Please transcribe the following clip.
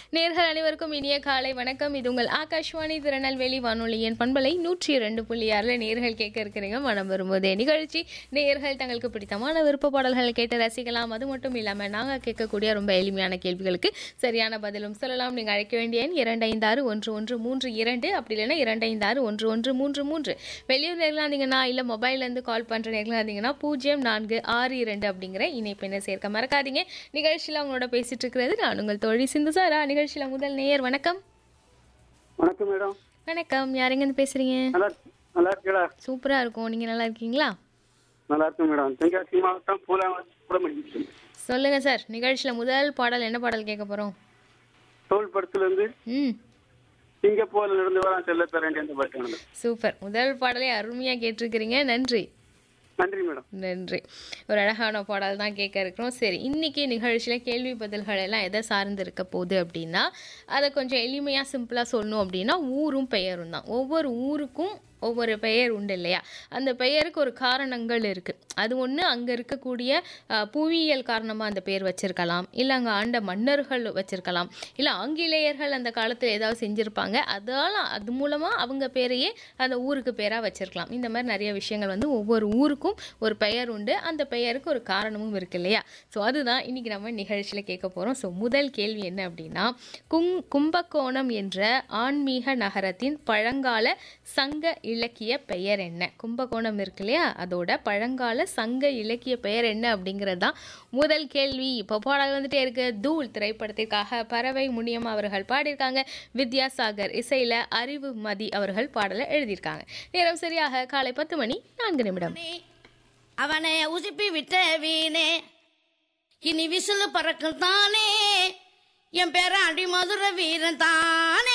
நேர்கள் அனைவருக்கும் இனிய காலை வணக்கம் இது உங்கள் ஆகாஷ்வாணி திருநெல்வேலி வானொலியின் பண்பலை நூற்றி இரண்டு புள்ளி ஆறுல நேர்கள் கேட்க இருக்கிறீங்க மனம் வரும்போதே நிகழ்ச்சி நேர்கள் தங்களுக்கு பிடித்தமான விருப்ப பாடல்கள் கேட்டு ரசிக்கலாம் அது மட்டும் இல்லாமல் நாங்கள் கேட்கக்கூடிய ரொம்ப எளிமையான கேள்விகளுக்கு சரியான பதிலும் சொல்லலாம் நீங்கள் அழைக்க வேண்டிய எண் இரண்டு ஐந்து ஆறு ஒன்று ஒன்று மூன்று இரண்டு அப்படி இல்லைன்னா இரண்டு ஐந்து ஆறு ஒன்று ஒன்று மூன்று மூன்று வெளியூர் நேர்களாக இருந்தீங்கன்னா இல்லை மொபைல்லேருந்து கால் பண்ணுற நேர்களாக இருந்தீங்கன்னா பூஜ்ஜியம் நான்கு ஆறு இரண்டு அப்படிங்கிற இணைப்பெண்ணை சேர்க்க மறக்காதீங்க நிகழ்ச்சியில் அவங்களோட பேசிட்டு இருக்கிறது நான் உங்கள் தோழி சிந்து சாரா நிகழ்ச்சியில் முதல் நேயர் வணக்கம் வணக்கம் மேடம் வணக்கம் யாரெங்கேருந்து பேசுறீங்க நல்லா நல்லா இருக்கீங்களா சூப்பராக இருக்கும் நீங்கள் நல்லா இருக்கீங்களா நல்லா இருக்கும் மேடம் தென்காசி மாவட்டம் பூலா புறமணி சொல்லுங்க சார் நிகழ்ச்சியில் முதல் பாடல் என்ன பாடல் கேட்க போகிறோம் தோல் படத்துல இருந்து ம் சிங்கப்பூர்ல இருந்து வர செல்ல பேரண்டி அந்த பாட்டு மேடம் சூப்பர் முதல் பாடலை அருமையாக கேட்டிருக்கிறீங்க நன்றி நன்றி மேடம் நன்றி ஒரு அழகான பாடல் தான் கேட்க இருக்கிறோம் சரி இன்னைக்கு நிகழ்ச்சியில் கேள்வி பதில்கள் எல்லாம் எதை சார்ந்து இருக்க போகுது அப்படின்னா அதை கொஞ்சம் எளிமையாக சிம்பிளாக சொல்லணும் அப்படின்னா ஊரும் பெயரும் தான் ஒவ்வொரு ஊருக்கும் ஒவ்வொரு பெயர் உண்டு இல்லையா அந்த பெயருக்கு ஒரு காரணங்கள் இருக்குது அது ஒன்று அங்கே இருக்கக்கூடிய அஹ், புவியியல் காரணமாக அந்த பெயர் வச்சிருக்கலாம் இல்லை அங்கே ஆண்ட மன்னர்கள் வச்சிருக்கலாம் இல்லை ஆங்கிலேயர்கள் அந்த காலத்தில் ஏதாவது செஞ்சுருப்பாங்க அதால் அது மூலமாக அவங்க பேரையே அந்த ஊருக்கு பேராக வச்சிருக்கலாம் இந்த மாதிரி நிறைய விஷயங்கள் வந்து ஒவ்வொரு ஊருக்கும் ஒரு பெயர் உண்டு அந்த பெயருக்கு ஒரு காரணமும் இருக்கு இல்லையா ஸோ அதுதான் இன்னைக்கு நம்ம நிகழ்ச்சியில் கேட்க போகிறோம் ஸோ முதல் கேள்வி என்ன அப்படின்னா குங் கும்பகோணம் என்ற ஆன்மீக நகரத்தின் பழங்கால சங்க இலக்கிய பெயர் என்ன கும்பகோணம் இருக்கு இல்லையா அதோட பழங்கால சங்க இலக்கிய பெயர் என்ன அப்படிங்கிறது தான் முதல் கேள்வி இப்போ பாடல் வந்துட்டே இருக்கு தூள் திரைப்படத்திற்காக பறவை முனியம் அவர்கள் பாடியிருக்காங்க வித்யாசாகர் இசையில அறிவு மதி அவர்கள் பாடலை எழுதியிருக்காங்க நேரம் சரியாக காலை பத்து மணி நான்கு நிமிடம் அவனை உசுப்பி விட்ட வீணே இனி விசிலு பறக்கும் தானே என் பேர அடி மதுர வீரன் தானே